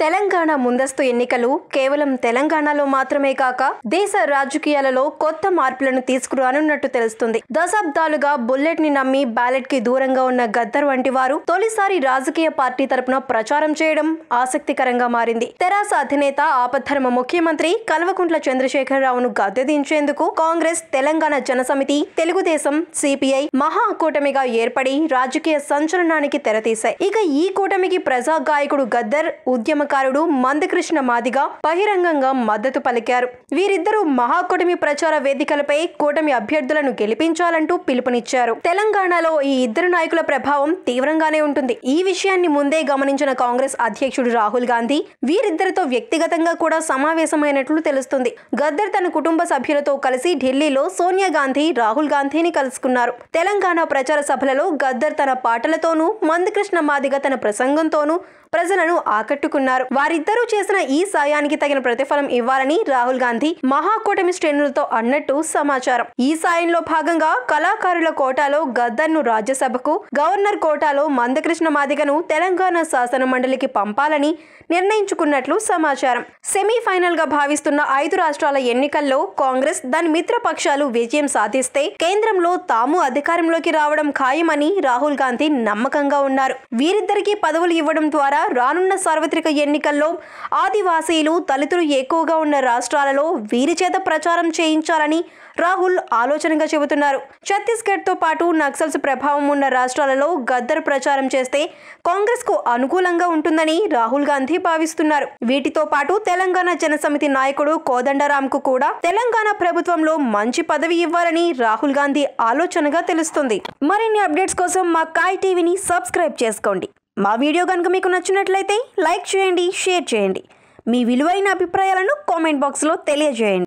తెలంగాణ ముందస్తు ఎన్నికలు కేవలం తెలంగాణలో మాత్రమే కాక దేశ రాజకీయాలలో కొత్త మార్పులను తీసుకురానున్నట్టు తెలుస్తుంది దశాబ్దాలుగా బుల్లెట్ ని నమ్మి బ్యాలెట్ కి దూరంగా ఉన్న గద్దర్ వంటి వారు తొలిసారి రాజకీయ పార్టీ తరపున ప్రచారం చేయడం ఆసక్తికరంగా మారింది తెరాస అధినేత ఆపద్ధర్మ ముఖ్యమంత్రి కల్వకుంట్ల చంద్రశేఖరరావును గద్దెదించేందుకు కాంగ్రెస్ తెలంగాణ జనసమితి తెలుగుదేశం సిపిఐ మహాకూటమిగా ఏర్పడి రాజకీయ సంచలనానికి తెరతీశాయి ఇక ఈ కూటమికి ప్రజా గాయకుడు గద్దర్ ఉద్యమకారుడు మందకృష్ణ మాదిగా బహిరంగంగా మద్దతు పలికారు వీరిద్దరూ మహాకూటమి ప్రచార వేదికలపై కూటమి అభ్యర్థులను గెలిపించాలంటూ పిలుపునిచ్చారు తెలంగాణలో ఈ ఇద్దరు నాయకుల ప్రభావం తీవ్రంగానే ఉంటుంది ఈ విషయాన్ని ముందే గమనించిన కాంగ్రెస్ అధ్యక్షుడు రాహుల్ గాంధీ వీరిద్దరితో వ్యక్తిగతంగా కూడా సమావేశమైనట్లు తెలుస్తుంది గద్దర్ తన కుటుంబ సభ్యులతో కలిసి ఢిల్లీలో సోనియా గాంధీ రాహుల్ గాంధీని కలుసుకున్నారు తెలంగాణ ప్రచార సభలలో గద్దర్ తన పాటలతోనూ మందకృష్ణ మాదిగ తన ప్రసంగంతోనూ ప్రజలను ఆకట్టుకున్నారు వారిద్దరూ చేసిన ఈ సాయానికి తగిన ప్రతిఫలం ఇవ్వాలని రాహుల్ గాంధీ మహాకూటమి శ్రేణులతో అన్నట్టు సమాచారం ఈ సాయంలో భాగంగా కళాకారుల కోటాలో గద్దర్ను రాజ్యసభకు గవర్నర్ కోటాలో మందకృష్ణ మాదిగను తెలంగాణ శాసన మండలికి పంపాలని నిర్ణయించుకున్నట్లు సమాచారం సెమీఫైనల్ గా భావిస్తున్న ఐదు రాష్ట్రాల ఎన్నికల్లో కాంగ్రెస్ దాని మిత్రపక్షాలు విజయం సాధిస్తే కేంద్రంలో తాము అధికారంలోకి రావడం ఖాయమని రాహుల్ గాంధీ నమ్మకంగా ఉన్నారు వీరిద్దరికీ పదవులు ఇవ్వడం ద్వారా రానున్న సార్వత్రిక ఎన్నికల్లో ఆదివాసీలు దళితులు ఎక్కువగా ఉన్న రాష్ట్రాలలో వీరి చేత ప్రచారం చేయించాలని రాహుల్ ఆలోచనగా చెబుతున్నారు ఛత్తీస్గఢ్ తో పాటు నక్సల్స్ ప్రభావం ఉన్న రాష్ట్రాలలో గద్దర్ ప్రచారం చేస్తే కాంగ్రెస్ కు అనుకూలంగా ఉంటుందని రాహుల్ గాంధీ భావిస్తున్నారు వీటితో పాటు తెలంగాణ జనసమితి నాయకుడు కోదండరాం కు కూడా తెలంగాణ ప్రభుత్వంలో మంచి పదవి ఇవ్వాలని రాహుల్ గాంధీ ఆలోచనగా తెలుస్తుంది మరిన్ని అప్డేట్స్ కోసం మా కాయ్ టీవీని సబ్స్క్రైబ్ చేసుకోండి మా వీడియో కనుక మీకు నచ్చినట్లయితే లైక్ చేయండి షేర్ చేయండి మీ విలువైన అభిప్రాయాలను కామెంట్ బాక్స్లో తెలియజేయండి